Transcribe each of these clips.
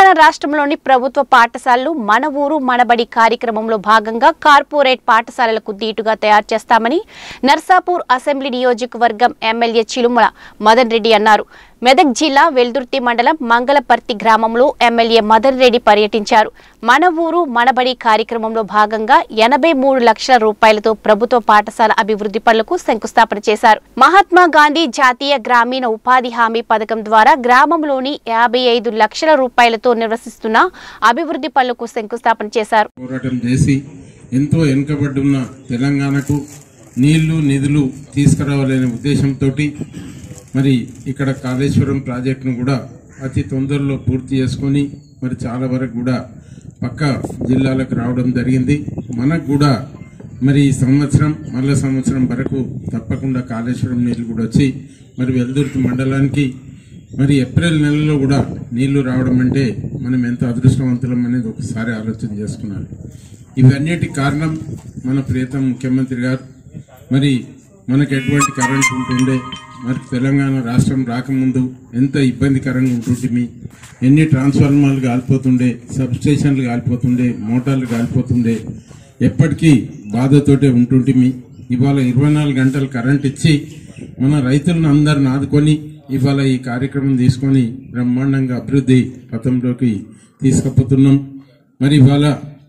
తెలంగాణ రాష్ట్రంలోని ప్రభుత్వ పాఠశాలలు మన ఊరు మనబడి కార్యక్రమంలో భాగంగా కార్పొరేట్ పాఠశాలలకు దీటుగా తయారు చేస్తామని నర్సాపూర్ అసెంబ్లీ నియోజకవర్గం ఎమ్మెల్యే చిలుమల మదన్ రెడ్డి అన్నారు మెదక్ జిల్లా వెల్దుర్తి మండలం మంగళపర్తి గ్రామంలో ఎమ్మెల్యే మదన్ రెడ్డి పర్యటించారు మన ఊరు మనబడి కార్యక్రమంలో భాగంగా ఎనభై మూడు లక్షల రూపాయలతో ప్రభుత్వ పాఠశాల అభివృద్ధి పనులకు శంకుస్థాపన చేశారు మహాత్మా గాంధీ జాతీయ గ్రామీణ ఉపాధి హామీ పథకం ద్వారా గ్రామంలోని యాభై ఐదు లక్షల రూపాయలతో నిర్వహిస్తున్న అభివృద్ధి పనులకు శంకుస్థాపన చేశారు పోరాటం చేసి ఎంతో వెనుకబడ్డున్న తెలంగాణకు నీళ్లు నిధులు తీసుకురావాలనే ఉద్దేశంతో మరి ఇక్కడ కాళేశ్వరం ప్రాజెక్టును కూడా అతి తొందరలో పూర్తి చేసుకొని మరి చాలా వరకు కూడా పక్క జిల్లాలకు రావడం జరిగింది మనకు కూడా మరి ఈ సంవత్సరం మళ్ళా సంవత్సరం వరకు తప్పకుండా కాళేశ్వరం నీళ్లు కూడా వచ్చి మరి వెల్దుర్తి మండలానికి మరి ఏప్రిల్ నెలలో కూడా నీళ్లు రావడం అంటే మనం ఎంత అదృష్టవంతులం అనేది ఒకసారి ఆలోచన చేసుకున్నాను ఇవన్నిటి కారణం మన ప్రియతమ ముఖ్యమంత్రి గారు మరి మనకు ఎటువంటి కరెంట్ ఉంటుండే మరి తెలంగాణ రాష్ట్రం రాకముందు ఎంత ఇబ్బందికరంగా ఉంటుంటిమి ఎన్ని ట్రాన్స్ఫార్మర్లు కాలిపోతుండే సబ్ స్టేషన్లు కాలిపోతుండే మోటార్లు కాలిపోతుండే ఎప్పటికీ బాధతోటే ఉంటుంటిమి ఇవాళ ఇరవై నాలుగు గంటలు కరెంట్ ఇచ్చి మన రైతులను అందరిని ఆదుకొని ఇవాళ ఈ కార్యక్రమం తీసుకొని బ్రహ్మాండంగా అభివృద్ధి పథంలోకి తీసుకుపోతున్నాం మరి ఇవాళ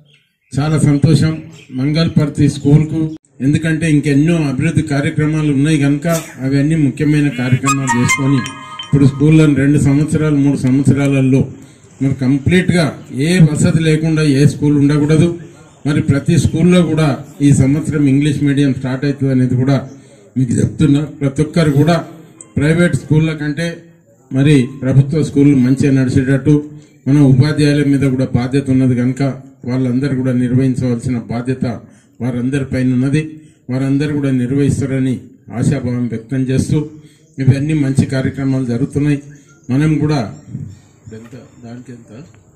చాలా సంతోషం మంగళపర్తి స్కూల్కు ఎందుకంటే ఇంకెన్నో అభివృద్ధి కార్యక్రమాలు ఉన్నాయి కనుక అవన్నీ ముఖ్యమైన కార్యక్రమాలు చేసుకొని ఇప్పుడు స్కూల్లో రెండు సంవత్సరాలు మూడు సంవత్సరాలలో మరి కంప్లీట్గా ఏ వసతి లేకుండా ఏ స్కూల్ ఉండకూడదు మరి ప్రతి స్కూల్లో కూడా ఈ సంవత్సరం ఇంగ్లీష్ మీడియం స్టార్ట్ అవుతుంది అనేది కూడా మీకు చెప్తున్నా ప్రతి ఒక్కరు కూడా ప్రైవేట్ స్కూళ్ళ కంటే మరి ప్రభుత్వ స్కూళ్ళు మంచిగా నడిచేటట్టు మన ఉపాధ్యాయుల మీద కూడా బాధ్యత ఉన్నది కనుక వాళ్ళందరూ కూడా నిర్వహించవలసిన బాధ్యత వారందరి పైన ఉన్నది వారందరూ కూడా నిర్వహిస్తారని ఆశాభావం వ్యక్తం చేస్తూ ఇవన్నీ మంచి కార్యక్రమాలు జరుగుతున్నాయి మనం కూడా ఎంత దానికి ఎంత